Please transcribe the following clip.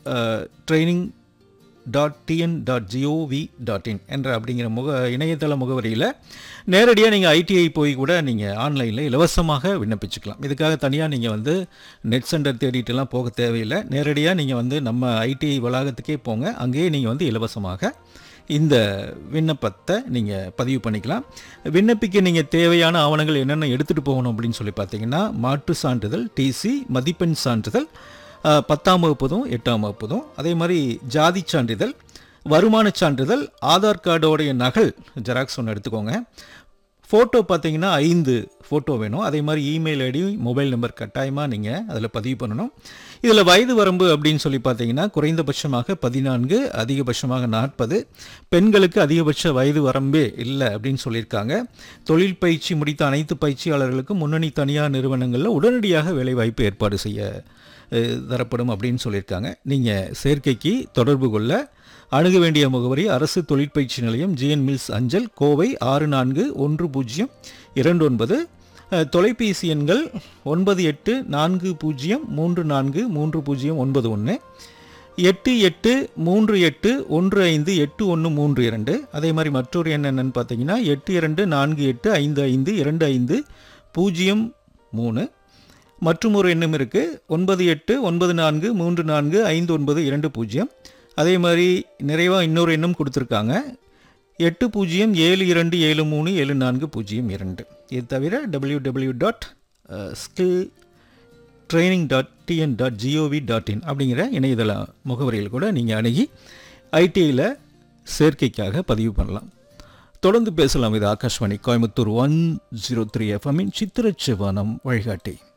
training dot TN dot GOV dot in என்ற அப்படிங்கிற முக இணையதள முகவரியில் நேரடியாக நீங்கள் ஐடிஐ போய் கூட நீங்கள் ஆன்லைனில் இலவசமாக விண்ணப்பிச்சுக்கலாம் இதுக்காக தனியாக நீங்கள் வந்து நெட் சென்டர் தேடிட்டுலாம் போக தேவையில்லை நேரடியாக நீங்கள் வந்து நம்ம ஐடிஐ வளாகத்துக்கே போங்க அங்கேயே நீங்கள் வந்து இலவசமாக இந்த விண்ணப்பத்தை நீங்கள் பதிவு பண்ணிக்கலாம் விண்ணப்பிக்க நீங்கள் தேவையான ஆவணங்கள் என்னென்ன எடுத்துகிட்டு போகணும் அப்படின்னு சொல்லி பார்த்தீங்கன்னா மாற்று சான்றிதழ் டிசி மதிப்பெண் சான்றிதழ் அஹ், பத்தாம் வகுப்பதும் எட்டாம் வகுப்பதும் அதே மாதிரி ஜாதி சான்றிதழ் வருமான சான்றிதழ் ஆதார் கார்டோடைய நகல் ஜெராக்ஸ் ஒன்று எடுத்துக்கோங்க ஃபோட்டோ பார்த்தீங்கன்னா ஐந்து ஃபோட்டோ வேணும் அதே மாதிரி இமெயில் ஐடி மொபைல் நம்பர் கட்டாயமாக நீங்கள் அதில் பதிவு பண்ணணும் இதில் வயது வரம்பு அப்படின்னு சொல்லி பார்த்தீங்கன்னா குறைந்தபட்சமாக பதினான்கு அதிகபட்சமாக நாற்பது பெண்களுக்கு அதிகபட்ச வயது வரம்பே இல்லை அப்படின்னு சொல்லியிருக்காங்க தொழில் பயிற்சி முடித்த அனைத்து பயிற்சியாளர்களுக்கும் முன்னணி தனியார் நிறுவனங்களில் உடனடியாக வேலைவாய்ப்பு ஏற்பாடு செய்ய அஹ், தரப்படும் அப்படின்னு சொல்லியிருக்காங்க நீங்கள் சேர்க்கைக்கு தொடர்பு கொள்ள அணுக வேண்டிய முகவரி அரசு தொழிற்பயிற்சி நிலையம் ஜிஎன் மில்ஸ் அஞ்சல் கோவை ஆறு நான்கு ஒன்று பூஜ்ஜியம் இரண்டு ஒன்பது அஹ், தொலைபேசி எண்கள் ஒன்பது எட்டு நான்கு பூஜ்ஜியம் மூன்று நான்கு மூன்று பூஜ்ஜியம் ஒன்பது ஒன்று எட்டு எட்டு மூன்று எட்டு ஒன்று ஐந்து எட்டு ஒன்று மூன்று இரண்டு அதே மாதிரி மற்றொரு எண் என்னன்னு பார்த்தீங்கன்னா எட்டு இரண்டு நான்கு எட்டு ஐந்து ஐந்து இரண்டு ஐந்து பூஜ்ஜியம் மூணு மற்றும் ஒரு எண்ணும் இருக்குது ஒன்பது எட்டு ஒன்பது நான்கு மூன்று நான்கு ஐந்து ஒன்பது இரண்டு பூஜ்ஜியம் அதே மாதிரி நிறைவாக இன்னொரு எண்ணும் கொடுத்துருக்காங்க எட்டு பூஜ்ஜியம் ஏழு இரண்டு ஏழு மூணு ஏழு நான்கு பூஜ்ஜியம் இரண்டு இது தவிர W W dot skill training dot TN dot GOV dot in அப்படிங்கிற இணையதள முகவரியில் கூட நீங்கள் அணுகி ஐடிஐயில் சேர்க்கைக்காக பதிவு பண்ணலாம் தொடர்ந்து பேசலாம் இது Akashvani Coimbatore one zero three எஃப்எம்மின் சித்திரச்சிவானம் வழிகாட்டி